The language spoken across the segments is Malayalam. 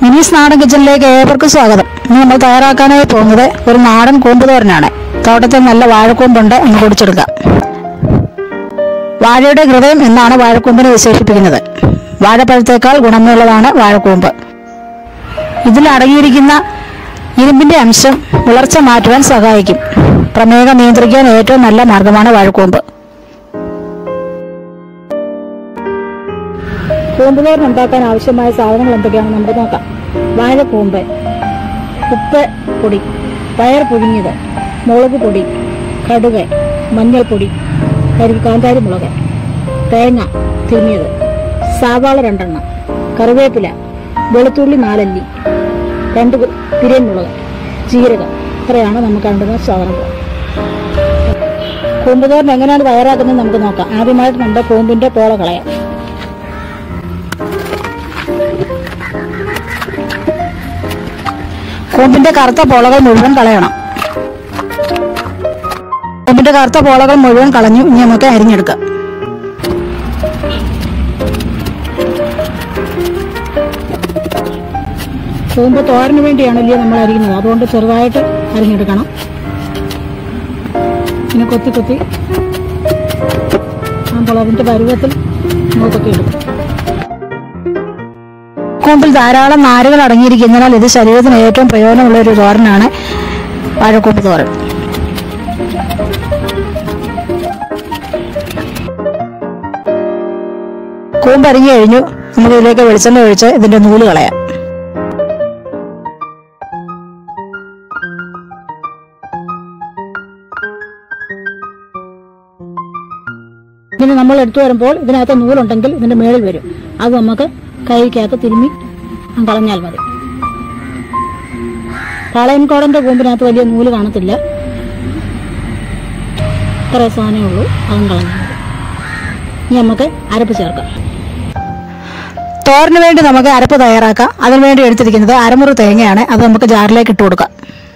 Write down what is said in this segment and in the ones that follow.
മിനീസ് നാടൻ കിച്ചണിലേക്ക് ഏവർക്കും സ്വാഗതം ഇന്ന് നമ്മൾ തയ്യാറാക്കാനായി പോകുന്നത് ഒരു നാടൻ കൂമ്പ് തോരനാണ് തോട്ടത്തിൽ നല്ല വാഴക്കൂമ്പുണ്ട് ഒന്ന് പൊടിച്ചെടുക്കാം വാഴയുടെ ഹൃദയം എന്നാണ് വാഴക്കൂമ്പിനെ വിശേഷിപ്പിക്കുന്നത് വാഴപ്പഴത്തേക്കാൾ ഗുണമുള്ളതാണ് വാഴക്കൂമ്പ് ഇതിൽ അടങ്ങിയിരിക്കുന്ന ഇരുമ്പിന്റെ അംശം വളർച്ച മാറ്റുവാൻ സഹായിക്കും പ്രമേഹം നിയന്ത്രിക്കാൻ ഏറ്റവും നല്ല മാർഗമാണ് വാഴക്കൂമ്പ് കൂമ്പുതോരൻ ഉണ്ടാക്കാൻ ആവശ്യമായ സാധനങ്ങൾ എന്തൊക്കെയാണെന്ന് നമുക്ക് നോക്കാം വാഴക്കൂമ്പ് ഉപ്പ് പൊടി പയർ പുഴുങ്ങിയത് മുളക് പൊടി കടുക് മഞ്ഞൾപ്പൊടി കരി കാന്താരി മുളക് തേങ്ങ തിരിഞ്ഞത് സാവാള രണ്ടെണ്ണം കറിവേപ്പില വെളുത്തുള്ളി നാലല്ലി രണ്ട് പിരിയൻമുളക് ജീരകം ഇത്രയാണ് നമുക്ക് വേണ്ടുന്ന സാധനങ്ങൾ കൂമ്പുതോരൻ എങ്ങനെയാണ് തയ്യാറാക്കുന്നത് നമുക്ക് നോക്കാം ആദ്യമായിട്ട് നമ്മുടെ കൂമ്പിന്റെ പോള കളയാം കൂമ്പിന്റെ കറുത്ത പോളകൾ മുഴുവൻ കളയണം കൂമ്പിന്റെ കറുത്ത പോളകൾ മുഴുവൻ കളഞ്ഞു ഇനി നമുക്ക് അരിഞ്ഞെടുക്കാം കൂമ്പ് തോരന് വേണ്ടിയാണല്ലേ നമ്മൾ അരിയുന്നത് അതുകൊണ്ട് ചെറുതായിട്ട് അരിഞ്ഞെടുക്കണം ഇങ്ങനെ കൊത്തി കൊത്തി അപ്പോൾ അതിന്റെ പരുവത്തിൽ നമ്മൾ കൊത്തിയെടുക്കും കൂമ്പിൽ ധാരാളം നാരുകൾ അടങ്ങിയിരിക്കുന്നതിനാൽ ഇത് ശരീരത്തിന് ഏറ്റവും പ്രയോജനമുള്ള ഒരു തോരനാണ് വാഴക്കൂമ്പ് തോരൻ കൂമ്പ് അരിഞ്ഞു കഴിഞ്ഞു നമുക്ക് ഇതിലേക്ക് വെളിച്ചെണ്ണ ഒഴിച്ച് ഇതിന്റെ നൂല് കളയാം ഇങ്ങനെ നമ്മൾ എടുത്തു വരുമ്പോൾ ഇതിനകത്ത് നൂലുണ്ടെങ്കിൽ ഇതിന്റെ മേളിൽ വരും അത് നമുക്ക് കൈക്കകത്ത് തിരുമ്മി കളഞ്ഞാൽ മതി പാളയൻകോടന്റെ കൂമ്പിനകത്ത് വലിയ നൂല് കാണത്തില്ല ഇത്ര സാധനമേ ഉള്ളൂ അതും കളഞ്ഞാൽ മതി ഇനി നമുക്ക് അരപ്പ് ചേർക്കാം തോരന് വേണ്ടി നമുക്ക് അരപ്പ് തയ്യാറാക്കാം അതിനു വേണ്ടി എടുത്തിരിക്കുന്നത് അരമുറി തേങ്ങയാണ് അത് നമുക്ക് ജാറിലേക്ക് ഇട്ട് കൊടുക്കാം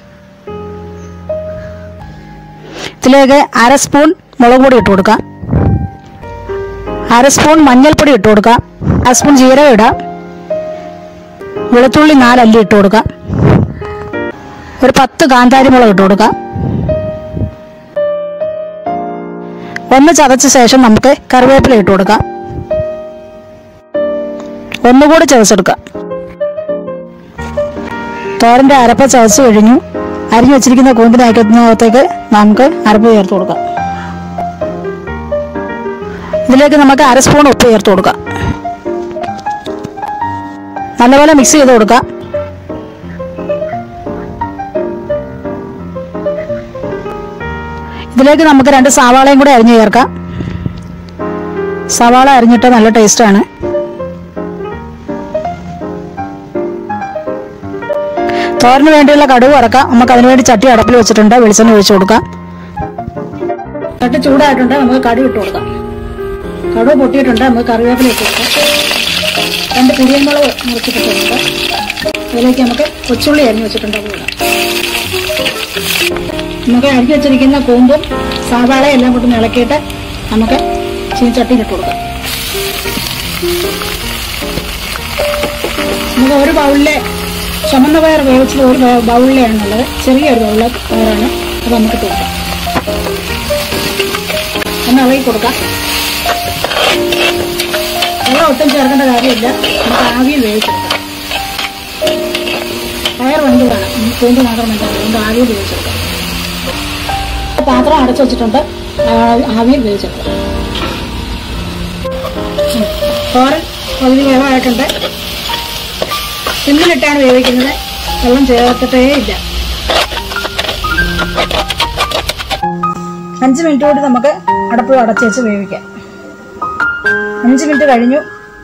ഇതിലേക്ക് അര സ്പൂൺ മുളക് പൊടി ഇട്ട് കൊടുക്കാം അര സ്പൂൺ മഞ്ഞൾപ്പൊടി ഇട്ട് കൊടുക്കാം അര സ്പൂൺ ജീരകം ഇടാം വെളുത്തുള്ളി നാലല്ലി ഇട്ട് കൊടുക്കാം ഒരു പത്ത് കാന്താരി മുളക് ഇട്ട് കൊടുക്കാം ഒന്ന് ചതച്ച ശേഷം നമുക്ക് കറിവേപ്പില ഇട്ട് കൊടുക്കാം ഒന്നുകൂടി ചതച്ചെടുക്കാം തോരന്റെ അരപ്പ ചതച്ച് കഴിഞ്ഞു അരിഞ്ഞു വെച്ചിരിക്കുന്ന കൂമ്പിനകത്തേക്ക് നമുക്ക് അരപ്പ് ചേർത്ത് കൊടുക്കാം ഇതിലേക്ക് നമുക്ക് അര സ്പൂൺ ഉപ്പ് ചേർത്ത് കൊടുക്കാം നല്ലപോലെ മിക്സ് ചെയ്ത് കൊടുക്കാം ഇതിലേക്ക് നമുക്ക് രണ്ട് സവാളയും കൂടെ അരിഞ്ഞു ചേർക്കാം സവാള അരിഞ്ഞിട്ട് നല്ല ടേസ്റ്റാണ് തോരന് വേണ്ടിയുള്ള കടുവ് വറക്കാം നമുക്ക് അതിനുവേണ്ടി ചട്ടി അടപ്പിൽ വെച്ചിട്ടുണ്ട് വെളിച്ചെണ്ണ ഒഴിച്ചു കൊടുക്കാം ചട്ടി ചൂടായിട്ടുണ്ട് നമുക്ക് കടുവ് ഇട്ട് കൊടുക്കാം കടുവ് പൊട്ടിയിട്ടുണ്ട് നമുക്ക് കറിവേപ്പില ഇട്ട് കൊടുക്കാം രണ്ട് കുടിയൻമുളക് മുറിച്ചിട്ടിട്ടുണ്ട് അതിലേക്ക് നമുക്ക് കൊച്ചുള്ളി അരിഞ്ഞു വെച്ചിട്ടുണ്ട് അത് ഇടാം നമുക്ക് അരിഞ്ഞു വെച്ചിരിക്കുന്ന കൂമ്പും സാവാള എല്ലാം കൂട്ടി ഇളക്കിയിട്ട് നമുക്ക് ചീനച്ചട്ടിയിൽ ഇട്ട് കൊടുക്കാം നമുക്ക് ഒരു ബൗളിലെ ചുമന്ന പയർ വേവിച്ചത് ഒരു ബൗളിലാണുള്ളത് ചെറിയൊരു ബൗളിലെ പയറാണ് അത് നമുക്ക് ഇട്ട് കൊടുക്കാം ഒന്ന് ഇളകി കൊടുക്കാം വെള്ളം ഒട്ടും ചേർക്കേണ്ട കാര്യമില്ല നമുക്ക് ആവിയിൽ വേവിച്ചെടുക്കാം പയർ വെന്ത് വേണം കൂമ്പ് മാത്രം വേണ്ട അതുകൊണ്ട് ആവിയിൽ വേവിച്ചെടുക്കാം പാത്രം അടച്ചു വെച്ചിട്ടുണ്ട് ആവിയിൽ വേവിച്ചെടുക്കാം തോരൻ പകുതി വേവായിട്ടുണ്ട് സിമ്മിലിട്ടാണ് വേവിക്കുന്നത് വെള്ളം ചേർത്തിട്ടേ ഇല്ല അഞ്ച് മിനിറ്റ് കൂടി നമുക്ക് അടപ്പ് അടച്ചു വെച്ച് വേവിക്കാം അഞ്ച് മിനിറ്റ് കഴിഞ്ഞു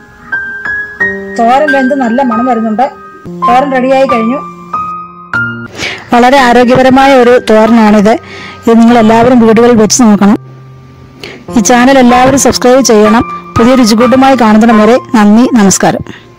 തോരൻ വെന്ത് നല്ല മണം വരുന്നുണ്ട് തോരൻ റെഡിയായി കഴിഞ്ഞു വളരെ ആരോഗ്യപരമായ ഒരു തോരനാണിത് ഇത് നിങ്ങൾ എല്ലാവരും വീടുകളിൽ വെച്ച് നോക്കണം ഈ ചാനൽ എല്ലാവരും സബ്സ്ക്രൈബ് ചെയ്യണം പുതിയ രുചികൂട്ടുമായി കാണുന്നതിന് വരെ നന്ദി നമസ്കാരം